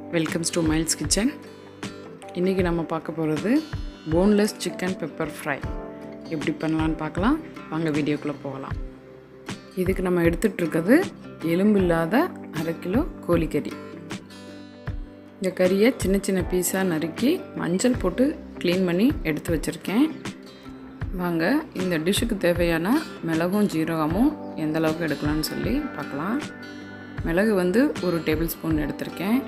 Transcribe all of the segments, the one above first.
welcomes to miles kitchen இன்றைக்கி நம்ம பார்க்க போகிறது போன்லெஸ் சிக்கன் பெப்பர் ஃப்ரை எப்படி பண்ணலான்னு பார்க்கலாம் வாங்க வீடியோக்குள்ளே போகலாம் இதுக்கு நம்ம எடுத்துகிட்டு இருக்கிறது எலும்பு இல்லாத அரை கிலோ கோழிக்கறி இந்த கறியை சின்ன சின்ன பீஸாக நறுக்கி மஞ்சள் போட்டு க்ளீன் பண்ணி எடுத்து வச்சுருக்கேன் வாங்க இந்த டிஷ்ஷுக்கு தேவையான மிளகும் ஜீரகமும் எந்த அளவுக்கு எடுக்கலாம்னு சொல்லி பார்க்கலாம் மிளகு வந்து ஒரு டேபிள் ஸ்பூன் எடுத்திருக்கேன்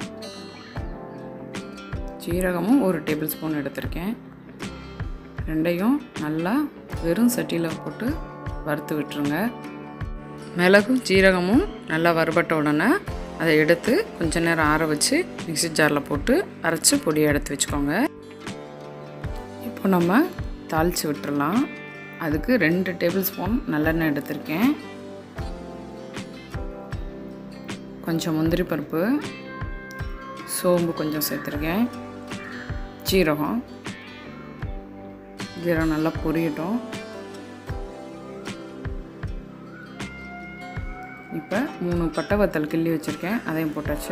ஜீரகமும் ஒரு டேபிள் ஸ்பூன் எடுத்திருக்கேன் ரெண்டையும் நல்லா வெறும் சட்டியில் போட்டு வறுத்து விட்டுருங்க மிளகும் ஜீரகமும் நல்லா வறுபட்ட உடனே அதை எடுத்து கொஞ்ச நேரம் ஆற வச்சு மிக்சி ஜாரில் போட்டு அரைச்சி பொடியை எடுத்து வச்சுக்கோங்க இப்போ நம்ம தாளித்து விட்டுறலாம் அதுக்கு ரெண்டு டேபிள் ஸ்பூன் நல்லெண்ணெய் எடுத்திருக்கேன் கொஞ்சம் முந்திரி பருப்பு சோம்பு கொஞ்சம் சேர்த்துருக்கேன் ஜீரகம் ஜீரகம் நல்லா பொரியட்டும் இப்போ மூணு பட்டை வத்தல் கிள்ளி வச்சுருக்கேன் அதையும் போட்டாச்சு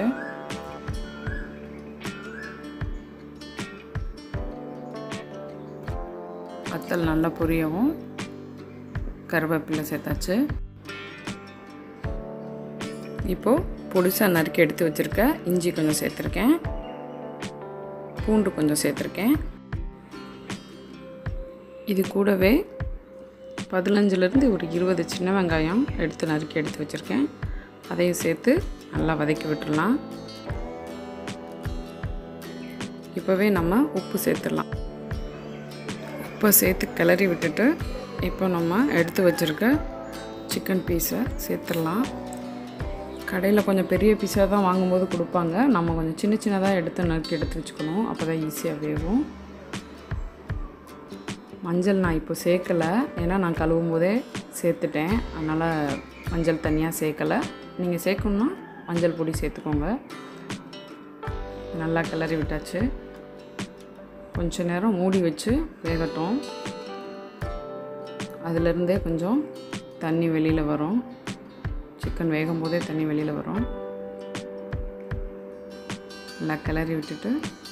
வத்தல் நல்லா பொரியவும் கருவேப்பிலை சேர்த்தாச்சு இப்போது பொடிசாக நறுக்கி எடுத்து வச்சுருக்க இஞ்சி கொஞ்சம் சேர்த்துருக்கேன் பூண்டு கொஞ்சம் சேர்த்துருக்கேன் இது கூடவே பதினஞ்சுலேருந்து ஒரு இருபது சின்ன வெங்காயம் எடுத்து நறுக்கி எடுத்து வச்சுருக்கேன் அதையும் சேர்த்து நல்லா வதக்கி விட்டுடலாம் இப்போவே நம்ம உப்பு சேர்த்துடலாம் உப்பை சேர்த்து கிளறி விட்டுட்டு இப்போ நம்ம எடுத்து வச்சுருக்க சிக்கன் பீஸை சேர்த்துடலாம் கடையில் கொஞ்சம் பெரிய பீஸாக தான் வாங்கும்போது கொடுப்பாங்க நம்ம கொஞ்சம் சின்ன சின்னதாக எடுத்து நறுக்கி எடுத்து வச்சுக்கணும் அப்போ தான் ஈஸியாக வேகும் மஞ்சள் நான் இப்போ சேர்க்கலை ஏன்னா நான் கழுவும் போதே சேர்த்துட்டேன் அதனால் மஞ்சள் தனியாக சேர்க்கலை நீங்கள் சேர்க்கணுன்னா மஞ்சள் பொடி சேர்த்துக்கோங்க நல்லா கிளறி விட்டாச்சு கொஞ்ச நேரம் மூடி வச்சு வேகட்டும் அதிலிருந்தே கொஞ்சம் தண்ணி வெளியில் வரும் சிக்கன் வேகும் போதே தண்ணி வெளியில் வரும் நல்லா கிளறி விட்டுட்டு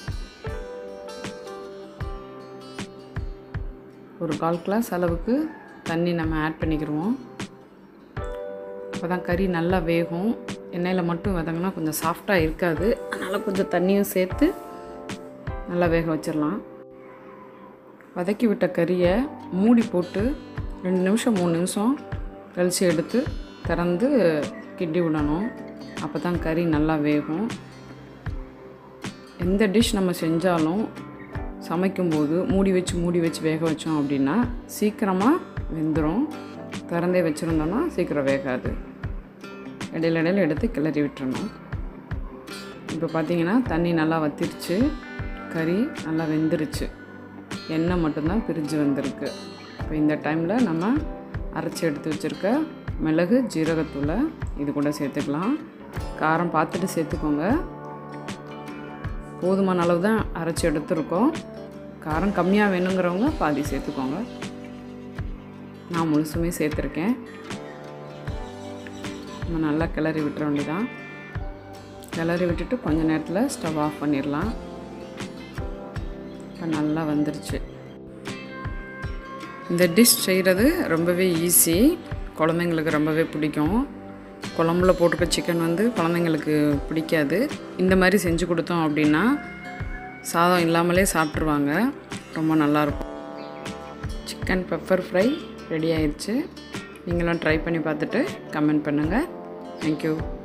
ஒரு கால் கிளாஸ் அளவுக்கு தண்ணி நம்ம ஆட் பண்ணிக்கிடுவோம் அப்போ தான் கறி நல்லா வேகும் எண்ணெயில் மட்டும் வதங்கினா கொஞ்சம் சாஃப்டாக இருக்காது அதனால் கொஞ்சம் தண்ணியும் சேர்த்து நல்லா வேக வச்சிடலாம் வதக்கி விட்ட கறியை மூடி போட்டு ரெண்டு நிமிஷம் மூணு நிமிஷம் கழித்து எடுத்து திறந்து கிண்டி விடணும் அப்போ தான் கறி நல்லா வேகும் எந்த டிஷ் நம்ம செஞ்சாலும் சமைக்கும்போது மூடி வச்சு மூடி வச்சு வேக வச்சோம் அப்படின்னா சீக்கிரமாக வெந்துடும் திறந்தே வச்சுருந்தோன்னா சீக்கிரம் வேகாது இடையில இடையில எடுத்து கிளறி விட்டுறணும் இப்போ பார்த்தீங்கன்னா தண்ணி நல்லா வத்திருச்சு கறி நல்லா வெந்துருச்சு எண்ணெய் மட்டும்தான் பிரிஞ்சு வந்திருக்கு இப்போ இந்த டைமில் நம்ம அரைச்சி எடுத்து வச்சுருக்க மிளகு ஜீரகத்தூளை இது கூட சேர்த்துக்கலாம் காரம் பார்த்துட்டு சேர்த்துக்கோங்க போதுமான அளவு தான் அரைச்சி எடுத்துருக்கோம் காரம் கம்மியாக வேணுங்கிறவங்க பாதி சேர்த்துக்கோங்க நான் முழுசுமே சேர்த்துருக்கேன் நம்ம நல்லா கிளறி விட்டுற வேண்டியதான் கிளறி விட்டுட்டு கொஞ்ச நேரத்தில் ஸ்டவ் ஆஃப் பண்ணிடலாம் இப்போ நல்லா வந்துருச்சு இந்த டிஷ் செய்கிறது ரொம்பவே ஈஸி குழந்தைங்களுக்கு ரொம்பவே பிடிக்கும் குழம்புல போட்டுக்க சிக்கன் வந்து குழந்தைங்களுக்கு பிடிக்காது இந்த மாதிரி செஞ்சு கொடுத்தோம் அப்படின்னா சாதம் இல்லாமலே சாப்பிட்ருவாங்க ரொம்ப நல்லாயிருக்கும் சிக்கன் பெப்பர் ஃப்ரை ரெடி ஆயிடுச்சு நீங்களும் ட்ரை பண்ணி பார்த்துட்டு கமெண்ட் பண்ணுங்கள் தேங்க்யூ